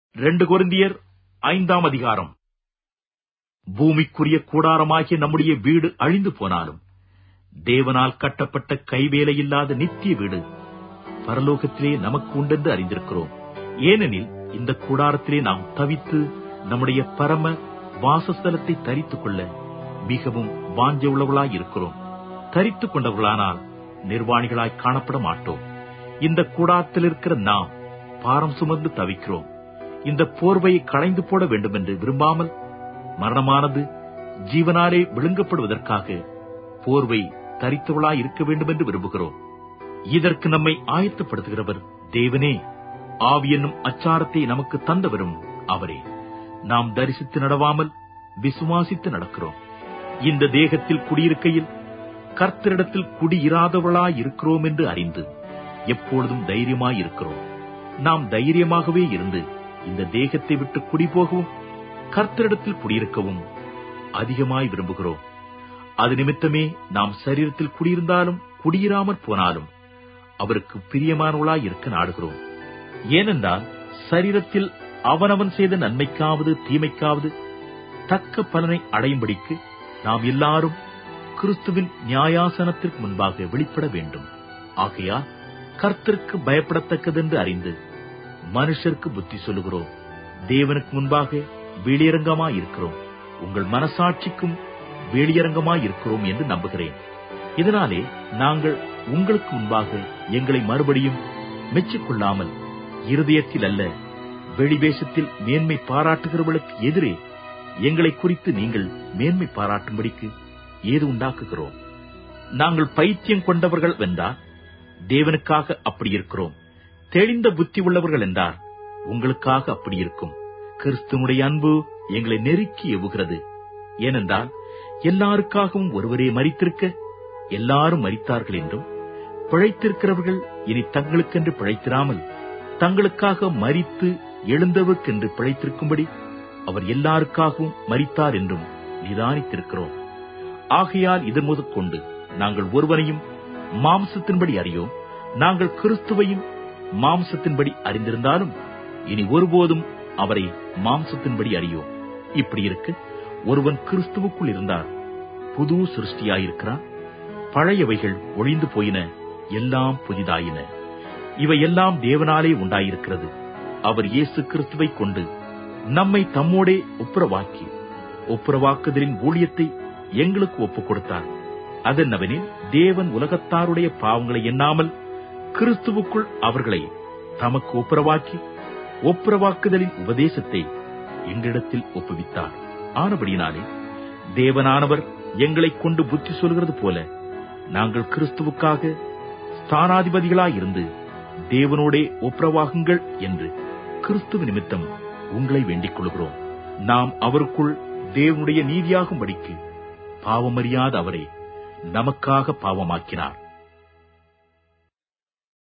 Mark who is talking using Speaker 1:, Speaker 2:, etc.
Speaker 1: ரெண்டு கொரிந்தியர் ஐந்தாம் அதிகாரம் பூமிக்குரிய கூடாரமாகிய நம்முடைய வீடு அழிந்து போனாலும் தேவனால் கட்டப்பட்ட கைவேலையில்லாத நித்திய வீடு பரலோகத்திலே நமக்கு உண்டென்று அறிந்திருக்கிறோம் ஏனெனில் இந்த கூடாரத்திலே நாம் தவித்து நம்முடைய பரம வாசஸ்தலத்தை தரித்துக் கொள்ள மிகவும் வாஞ்ச உள்ளவர்களாய் இருக்கிறோம் தரித்துக் கொண்டவர்களானால் நிர்வாணிகளாய் காணப்பட மாட்டோம் இந்த கூடாரத்தில் இருக்கிற நாம் பாரம் சுமந்து தவிக்கிறோம் இந்த போர்வையை களைந்து போட வேண்டும் என்று விரும்பாமல் மரணமானது ஜீவனாலே விழுங்கப்படுவதற்காக போர்வை தரித்தவளாய் இருக்க வேண்டும் என்று விரும்புகிறோம் இதற்கு நம்மை ஆயத்தப்படுத்துகிறவர் தேவனே ஆவி என்னும் அச்சாரத்தை நமக்கு தந்தவரும் அவரே நாம் தரிசித்து நடவாமல் விசுவாசித்து நடக்கிறோம் இந்த தேகத்தில் குடியிருக்கையில் கர்த்தரிடத்தில் குடியிராதவளாய் இருக்கிறோம் என்று அறிந்து எப்பொழுதும் தைரியமாய் இருக்கிறோம் நாம் தைரியமாகவே இருந்து இந்த தேகத்தை விட்டு குடிபோகவும் கர்த்தரிடத்தில் குடியிருக்கவும் அதிகமாய் விரும்புகிறோம் அது நிமித்தமே நாம் சரீரத்தில் குடியிருந்தாலும் குடியிராமற் போனாலும் அவருக்கு பிரியமானவளாய் இருக்க நாடுகிறோம் ஏனென்றால் சரீரத்தில் அவனவன் செய்த நன்மைக்காவது தீமைக்காவது தக்க பலனை அடையும்படிக்கு நாம் எல்லாரும் கிறிஸ்துவின் நியாயாசனத்திற்கு முன்பாக வெளிப்பட வேண்டும் ஆகையால் கர்த்தருக்கு பயப்படத்தக்கதென்று அறிந்து மனுஷருக்கு புத்தி சொல்லுகிறோம் தேவனுக்கு முன்பாக வெளியரங்கமாய் இருக்கிறோம் உங்கள் மனசாட்சிக்கும் வெளியரங்கமாய் இருக்கிறோம் என்று நம்புகிறேன் இதனாலே நாங்கள் உங்களுக்கு முன்பாக எங்களை மறுபடியும் மெச்சிக்கொள்ளாமல் இருதயத்தில் அல்ல வெளிவேஷத்தில் மேன்மை பாராட்டுகிறவர்களுக்கு எதிரே எங்களை குறித்து நீங்கள் மேன்மை பாராட்டும்படிக்கு ஏது உண்டாக்குகிறோம் நாங்கள் பைத்தியம் கொண்டவர்கள் வென்றார் தேவனுக்காக அப்படி இருக்கிறோம் தெளிந்த புத்தி உள்ளவர்கள் என்றார் உங்களுக்காக அப்படி இருக்கும் கிறிஸ்துவனுடைய அன்பு எங்களை நெருக்கி எவுகிறது ஏனென்றால் எல்லாருக்காகவும் ஒருவரே மறித்திருக்க எல்லாரும் மறித்தார்கள் என்றும் பிழைத்திருக்கிறவர்கள் இனி தங்களுக்கென்று பிழைத்திராமல் தங்களுக்காக மறித்து எழுந்தவர்க்கென்று பிழைத்திருக்கும்படி அவர் எல்லாருக்காகவும் மறித்தார் என்றும் நிதானித்திருக்கிறோம் ஆகையால் இது முதற்கொண்டு நாங்கள் ஒருவனையும் மாம்சத்தின்படி அறியோம் நாங்கள் கிறிஸ்துவையும் மாம்சத்தின்படி அறிந்திருந்தாலும் இனி ஒருபோதும் அவரை மாம்சத்தின்படி அறியோம் இப்படி இருக்க ஒருவன் கிறிஸ்துவுக்குள் இருந்தார் புது சிருஷ்டியாயிருக்கிறான் பழையவைகள் ஒழிந்து போயின எல்லாம் புதிதாயின இவை எல்லாம் தேவனாலே உண்டாயிருக்கிறது அவர் இயேசு கிறிஸ்துவை கொண்டு நம்மை தம்மோடே ஒப்புரவாக்கி ஒப்புரவாக்குதலின் ஊழியத்தை எங்களுக்கு ஒப்புக் கொடுத்தார் அதென்னவெனில் தேவன் உலகத்தாருடைய பாவங்களை எண்ணாமல் கிறிஸ்துவுக்குள் அவர்களை தமக்கு ஒப்புரவாக்கி ஒப்புரவாக்குதலின் உபதேசத்தை எங்களிடத்தில் ஒப்புவித்தார் ஆனபடியினாலே தேவனானவர் எங்களைக் கொண்டு புத்தி சொல்கிறது போல நாங்கள் கிறிஸ்துவுக்காக ஸ்தானாதிபதிகளாயிருந்து தேவனோடே ஒப்புரவாகுங்கள் என்று கிறிஸ்துவ நிமித்தம் உங்களை வேண்டிக் கொள்கிறோம் நாம் அவருக்குள் தேவனுடைய நீதியாகும்படிக்கு பாவமறியாத அவரை நமக்காக பாவமாக்கினார்